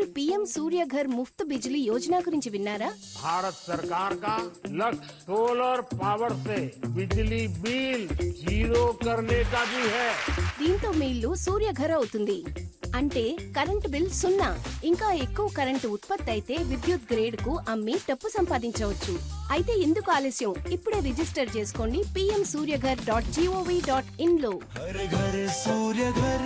మీరు పీఎం సూర్యఘర్ ముఫ్త్ బిజిలీ యోజన గురించి విన్నారా भारत सरकार का लक्ष्य सोलर पावर से बिजली बिल जीरो करने का भी है దీంతో మీ ఇల్లు సూర్యఘర్ అవుతుంది అంటే కరెంటు బిల్ సున్నా ఇంకా ఎక్కువ కరెంటు ఉత్పత్తి అయితే విద్యుత్ గ్రేడ్ కు అమ్మి డబ్బు సంపాదించవచ్చు అయితే ఎందుకు ఆలస్యం ఇప్పుడే రిజిస్టర్ చేసుకోండి PM Suryaghar dot GOV dot in లో हर घर सूर्य घर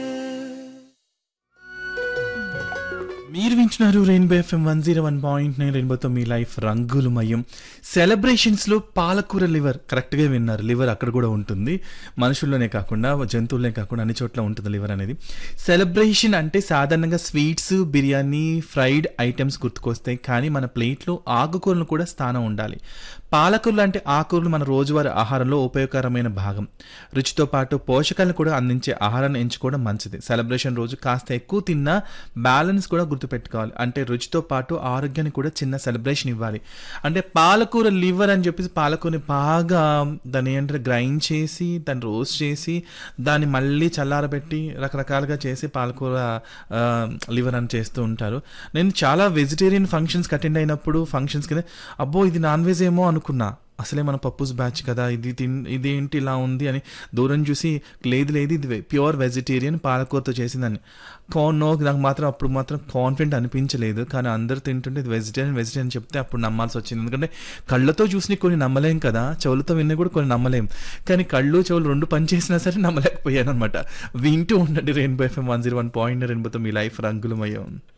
మీరు వింటున్నారు Rainbow FM one zero one point nine రెయిన్బోతో మీ లైఫ్ రంగులమయం సెలబ్రేషన్స్లో పాలకూర లివర్ కరెక్ట్గా విన్నారు లివర్ అక్కడ కూడా ఉంటుంది మనుషుల్లోనే కాకుండా జంతువులనే కాకుండా అన్ని చోట్ల ఉంటుంది లివర్ అనేది సెలబ్రేషన్ అంటే సాధారణంగా స్వీట్స్ బిర్యానీ ఫ్రైడ్ ఐటమ్స్ గుర్తుకొస్తాయి కానీ మన ప్లేట్లో ఆకుకూరలు కూడా స్థానం ఉండాలి పాలకూరలు అంటే ఆకుకూరలు మన రోజువారీ ఆహారంలో ఉపయోగకరమైన భాగం రుచితో పాటు పోషకాలను కూడా అందించే ఆహారాన్ని ఎంచుకోవడం మంచిది సెలబ్రేషన్ రోజు కాస్త ఎక్కువ తిన్నా బ్యాలెన్స్ కూడా గుర్తుపెట్టుకోవాలి అంటే రుచితో పాటు ఆరోగ్యానికి కూడా చిన్న సెలబ్రేషన్ ఇవ్వాలి అంటే పాలకూర లివర్ అని చెప్పేసి పాలకూరని బాగా దాన్ని ఏంటంటే గ్రైండ్ చేసి దాన్ని రోస్ట్ చేసి దాన్ని మళ్ళీ చల్లారబెట్టి రకరకాలుగా చేసి పాలకూర లివర్ అని చేస్తూ ఉంటారు నేను చాలా వెజిటేరియన్ ఫంక్షన్స్కి అటెండ్ అయినప్పుడు ఫంక్షన్స్ కింద అబ్బో ఇది నాన్ వెజ్ ఏమో అనుకున్నా అసలే మన పప్పుస్ బ్యాచ్ కదా ఇది తిన్ ఇదేంటి ఇలా ఉంది అని దూరం చూసి లేదు లేదు ఇది ప్యూర్ వెజిటేరియన్ పాలకూరతో చేసిందని కార్న్ నో నాకు మాత్రం అప్పుడు మాత్రం కాన్ఫిడెంట్ అనిపించలేదు కానీ అందరూ తింటుంటే ఇది వెజిటేరియన్ వెజిటేరియన్ చెప్తే అప్పుడు నమ్మాల్సి వచ్చింది ఎందుకంటే కళ్ళతో చూసి కొన్ని నమ్మలేం కదా చెవులతో విన్న కూడా కొన్ని నమ్మలేం కానీ కళ్ళు చెవులు రెండు పని చేసినా సరే నమ్మలేకపోయాను అనమాట వింటూ ఉండండి Rainbow FM one zero one point రెయిన్బోతో మీ లైఫ్ రంగులమయం